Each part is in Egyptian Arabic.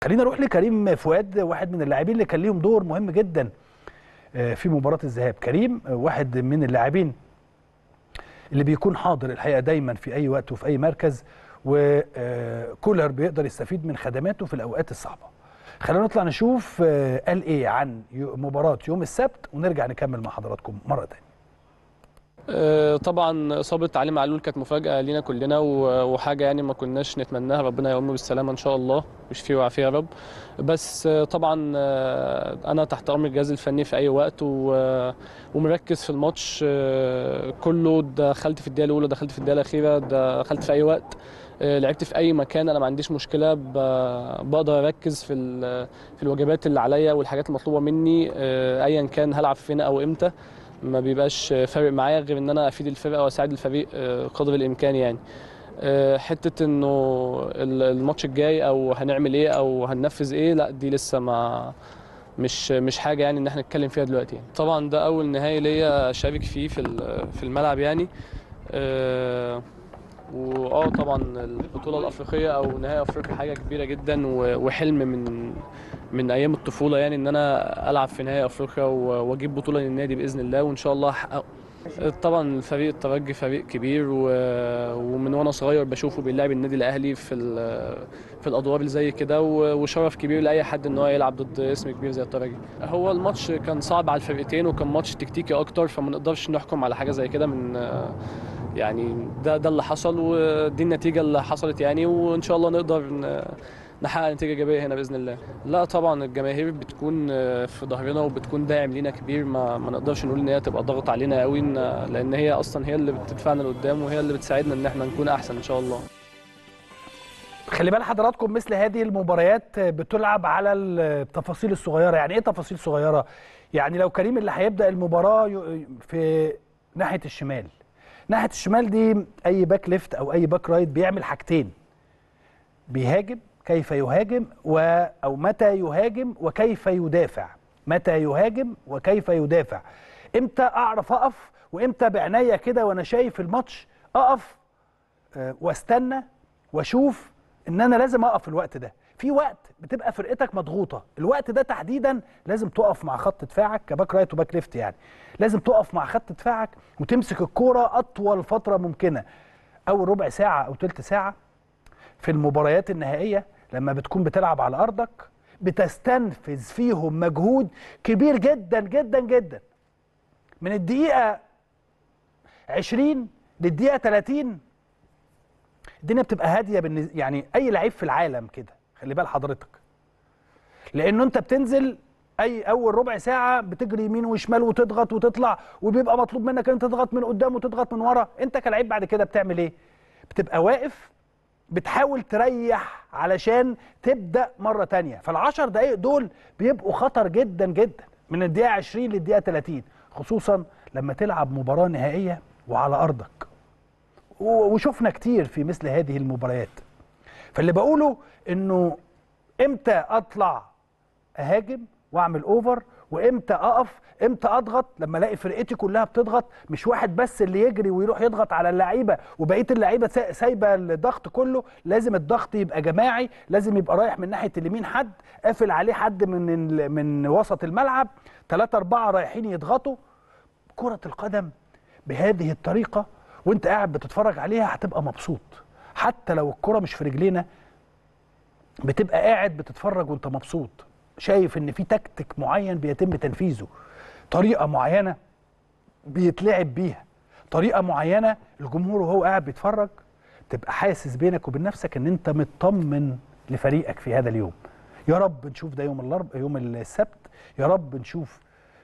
خلينا نروح لكريم فؤاد واحد من اللاعبين اللي كان ليهم دور مهم جدا في مباراه الذهاب كريم واحد من اللاعبين اللي بيكون حاضر الحقيقه دايما في اي وقت وفي اي مركز وكولر بيقدر يستفيد من خدماته في الاوقات الصعبه خلينا نطلع نشوف قال ايه عن مباراه يوم السبت ونرجع نكمل مع حضراتكم مره ثانيه طبعا اصابه علي معلول كانت مفاجاه لينا كلنا وحاجه يعني ما كناش نتمناها ربنا يقومه بالسلامه ان شاء الله ويشفيه ويعافيه يا رب بس طبعا انا تحت امر الجهاز الفني في اي وقت ومركز في الماتش كله دخلت في الدقيقه الاولى دخلت في الدقيقه الاخيره دخلت في اي وقت لعبت في اي مكان انا ما عنديش مشكله بقدر اركز في في الواجبات اللي عليا والحاجات المطلوبه مني ايا كان هلعب فين او امتى ما بيبقاش فارق معايا غير ان انا افيد الفرقه واساعد الفريق قدر الامكان يعني حته انه الماتش الجاي او هنعمل ايه او هننفذ ايه لا دي لسه ما مش مش حاجه يعني ان احنا نتكلم فيها دلوقتي يعني. طبعا ده اول نهائي ليا اشارك فيه في في الملعب يعني واه طبعا البطوله الافريقيه او نهائي افريقيا حاجه كبيره جدا وحلم من من ايام الطفوله يعني ان انا العب في نهائي افريقيا واجيب بطوله للنادي باذن الله وان شاء الله احققه طبعا فريق الترجي فريق كبير ومن وانا صغير بشوفه بيلعب النادي الاهلي في في الادوار اللي زي كده وشرف كبير لاي حد ان هو يلعب ضد اسم كبير زي الترجي هو الماتش كان صعب على الفرقتين وكان ماتش تكتيكي اكتر فما نقدرش نحكم على حاجه زي كده من يعني ده ده اللي حصل ودي النتيجه اللي حصلت يعني وان شاء الله نقدر نحقق نتيجه ايجابيه هنا باذن الله لا طبعا الجماهير بتكون في ظهرنا وبتكون داعم لينا كبير ما, ما نقدرش نقول ان هي تبقى ضغط علينا قوي لان هي اصلا هي اللي بتدفعنا لقدام وهي اللي بتساعدنا ان احنا نكون احسن ان شاء الله خلي بال حضراتكم مثل هذه المباريات بتلعب على التفاصيل الصغيره يعني ايه تفاصيل صغيره يعني لو كريم اللي هيبدا المباراه في ناحيه الشمال ناحيه الشمال دي اي باك ليفت او اي باك رايت بيعمل حاجتين بيهاجم كيف يهاجم و او متى يهاجم وكيف يدافع متى يهاجم وكيف يدافع امتى اعرف اقف وامتى بعناية كده وانا شايف الماتش اقف أه واستنى واشوف ان انا لازم اقف الوقت ده في وقت بتبقى فرقتك مضغوطه الوقت ده تحديدا لازم تقف مع خط دفاعك كباك رايت وباك ليفت يعني لازم تقف مع خط دفاعك وتمسك الكوره اطول فتره ممكنه اول ربع ساعه او ثلث ساعه في المباريات النهائيه لما بتكون بتلعب على ارضك بتستنفذ فيهم مجهود كبير جدا جدا جدا من الدقيقه 20 للدقيقه 30 الدنيا بتبقى هاديه بالنسبه يعني اي لعيب في العالم كده خلي بال حضرتك لانه انت بتنزل اي اول ربع ساعه بتجري يمين وشمال وتضغط وتطلع وبيبقى مطلوب منك ان تضغط من قدام وتضغط من ورا انت كلاعب بعد كده بتعمل ايه بتبقى واقف بتحاول تريح علشان تبدا مره تانية فالعشر دقايق دول بيبقوا خطر جدا جدا من الدقيقه 20 للدقيقه 30 خصوصا لما تلعب مباراه نهائيه وعلى ارضك وشفنا كتير في مثل هذه المباريات فاللي بقوله انه امتى اطلع اهاجم واعمل اوفر وامتى اقف امتى اضغط لما الاقي فرقتي كلها بتضغط مش واحد بس اللي يجري ويروح يضغط على اللعيبه وبقيه اللعيبه سايبه الضغط كله لازم الضغط يبقى جماعي لازم يبقى رايح من ناحيه اليمين حد قافل عليه حد من من وسط الملعب ثلاثة أربعة رايحين يضغطوا كرة القدم بهذه الطريقة وانت قاعد بتتفرج عليها هتبقى مبسوط حتى لو الكرة مش في رجلينا بتبقى قاعد بتتفرج وانت مبسوط شايف ان في تكتيك معين بيتم تنفيذه طريقه معينه بيتلعب بيها طريقه معينه الجمهور وهو قاعد بيتفرج تبقى حاسس بينك وبين نفسك ان انت مطمن لفريقك في هذا اليوم يا رب نشوف ده يوم الارب يوم السبت يا رب نشوف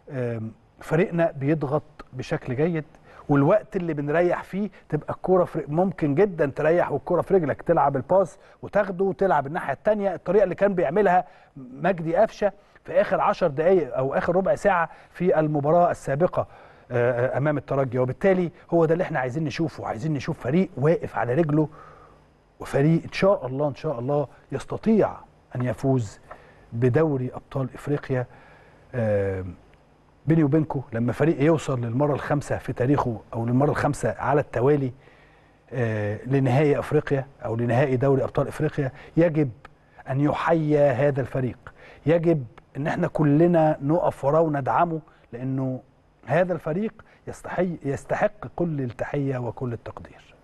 فريقنا بيضغط بشكل جيد والوقت اللي بنريح فيه تبقى الكوره في ممكن جدا تريح والكوره في رجلك تلعب الباس وتاخده وتلعب الناحيه الثانيه الطريقه اللي كان بيعملها مجدي قفشه في اخر 10 دقائق او اخر ربع ساعه في المباراه السابقه امام الترجي وبالتالي هو ده اللي احنا عايزين نشوفه عايزين نشوف فريق واقف على رجله وفريق ان شاء الله ان شاء الله يستطيع ان يفوز بدوري ابطال افريقيا بيني وبينكم لما فريق يوصل للمره الخامسه في تاريخه او للمره الخامسه على التوالي آه لنهائي افريقيا او لنهائي دوري ابطال افريقيا يجب ان يحيى هذا الفريق يجب ان احنا كلنا نقف وراه وندعمه لانه هذا الفريق يستحي يستحق كل التحيه وكل التقدير